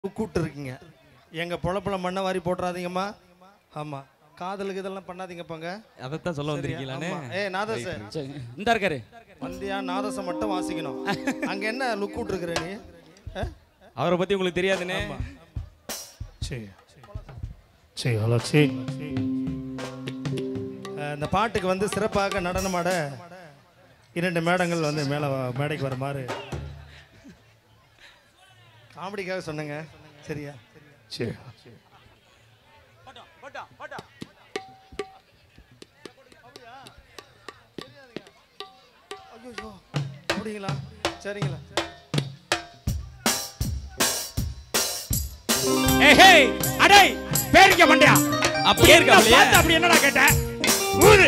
கூப்பிட்டு இருக்கீங்க எங்க பொழப்புல மண்ணை வாரி போட்டுறாதீங்கம்மா ஆமா காதலுக்கு இதெல்லாம் பண்ணாதீங்க போங்க அதைத்தான் சொல்ல வந்திருக்கீங்களானே ஏ நாதச சரி, இந்த இருக்காரு வந்தியா நாதசம் மட்டும் வாசிக்கணும் அங்க என்ன லுக் விட்டுருக்குற நீ ஆ? அவரை பத்தி உங்களுக்கு தெரியாதுனே சரி சரி ஹலோ சரி இந்த பாட்டுக்கு வந்து சிறப்பாக நடனமாட இரண்டு மேடங்கள் வந்து மேலே மேடைக்கு வருமாறு காமெடிக்காக சொன்னேங்க சரியா சரி ஐயோ அப்படிங்களா சரிங்களா ஏஹே அடே பேரிக்க மண்டையா அப்படியே என்ன இருக்காப்லையே. பார்த்து அப்படி என்னடா கேட்ட ஊரு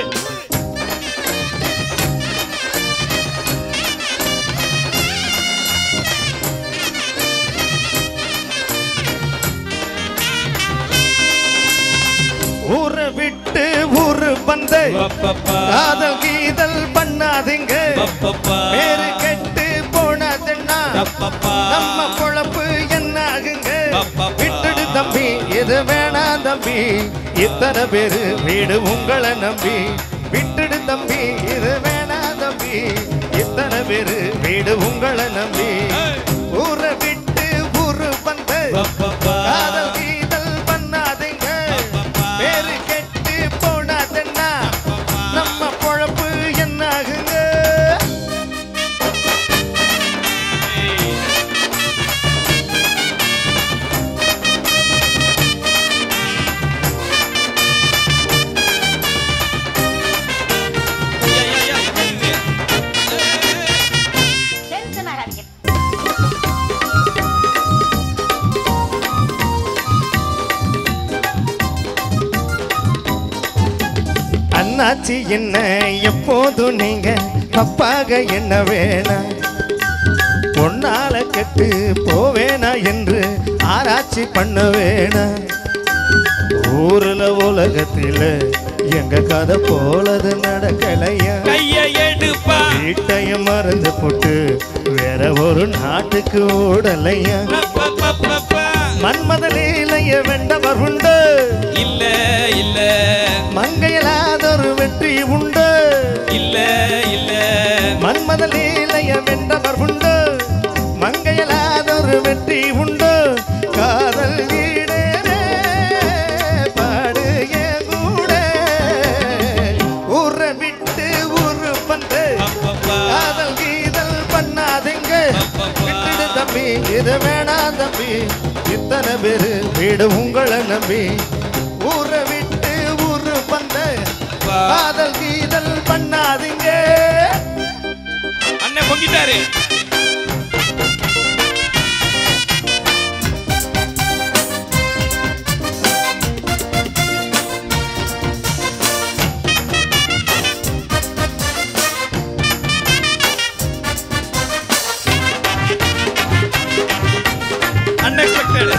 ஊரை விட்டு ஊரு வந்து காதல் கீதல் பண்ணாதீங்க பேரு கெட்டு போனதுன்னா நம்ம பொழப்பு என்ன ஆகுங்க விட்டுடு தம்பி இது வேணாம் தம்பி இத்தனை பேரு வீடு உங்களை நம்பி விட்டுடு தம்பி இது வேணாம் தம்பி இத்தனை பேரு வீடு உங்களை நம்பி ஊரை விட்டு ஊரு வந்து காதல் கீதல் பண்ணாதீங்க பேரு கெட்டு போனதுன்னா நம்ம பொழப்பு என்ன ஆகுங்க டென்ஷன் ஆகாதீங்க அண்ணாச்சி என்ன எப்போதும் நீங்க தப்பாக என்ன வேணாம் பொன்னால கெட்டு போவேனா என்று ஆராய்ச்சி பண்ண வேணாம் ஊர்ல உலகத்தில எங்க கதை போலது நடக்கலையா கைய எடுப்பா வீட்டையும் மறந்து போட்டு வேற ஒரு நாட்டுக்கு ஓடலையா மன்மத லீலைய வெண்டவர் உண்டு இல்ல இல்ல மங்கையிலாதொரு வெற்றி உண்டு இல்ல இல்ல மன்மத லீலைய வென்றவர் உண்டு மங்கையிலாதொரு வெற்றி உண்டு காதல் ஈடேறே பாடு என் கூட ஊரை விட்டு ஊரு வந்து காதல் கீதல் பண்ணாதீங்க விட்டுடு தம்பி இது வேணாம் தம்பி இத்தனை பேரு வீடு உங்களை நம்பி ஊரை விட்டு ஊரு வந்து காதல் கீதல் பண்ணாதீங்க அண்ணன் பொங்கிட்டாரு அன்எக்ஸ்பெக்டட்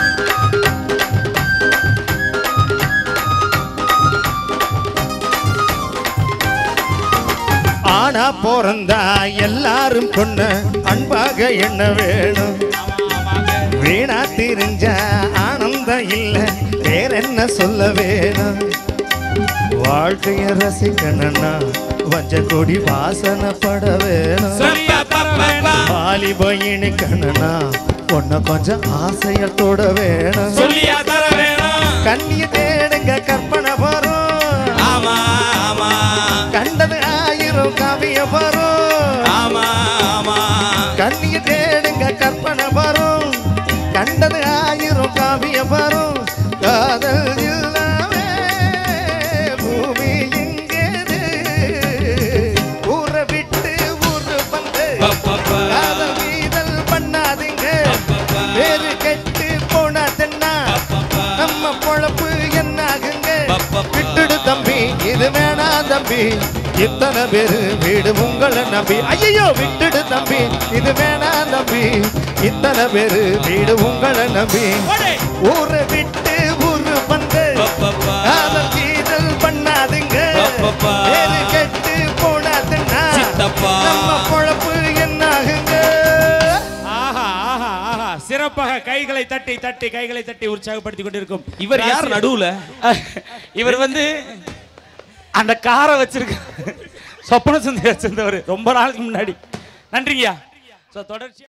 ஆனா பிறந்தா எல்லாரும் கொன்ன அன்பாக என்ன வேணும் வீணா திரிஞ்ச ஆனந்தம் இல்ல வேற என்ன சொல்ல வேணும் வாழ்க்கைய ரசிக்கணும்னா வஞ்ச கொடி வாசனை பட வேணும் சொல்லியா பாப்பா வாலிப இனிக்கணும்னா உன்னை கொஞ்சம் ஆசைய தொட வேணும் சொல்லியா தர வேணும் கண்ணிய தேடுங்க கற்பனை வரும் ஆமா ஆமா கண்டது ஆயிரம் காவிய வரும் ஆமா ஆமா கண்ணிய தேடுங்க கற்பனை வரும் கண்டது ஆயிரம் காவிய வரும் காதல் இல்லாமே பூமி எங்கேது ஊரை விட்டு ஊரு வந்து காதல் வீதல் பண்ணாதீங்க வேறு கெட்டு போனாதென்னா நம்ம பொழப்பு என்னாகுங்க விட்டுடு தம்பி இது வேணாம் தம்பி இத்தனை பேரு வீடு உங்களை நம்பி ஐயோ விட்டுடு தம்பி இது வேணாம் தம்பி இத்தனை பேரு வீடு உங்களை நம்பி ஊரை விட்டு ஊரு வந்து காதல் கீதல் பண்ணாதீங்க வேறு கெட்டு போனாதுன்னா சித்தப்பா. நம்ம பொழப்பு என்னாகுங்க ஆஹா ஆஹா ஆஹா சிறப்பாக கைகளை தட்டி தட்டி கைகளை தட்டி உற்சாகப்படுத்தி கொண்டிருக்கும் இவர் யார் நடுவுல இவர் வந்து அந்த காரை வச்சிருக்க சொப்பன சுந்தரி வச்சிருந்தவர் ரொம்ப நாளுக்கு முன்னாடி நன்றிங்கய்யா ஸோ தொடர்ச்சி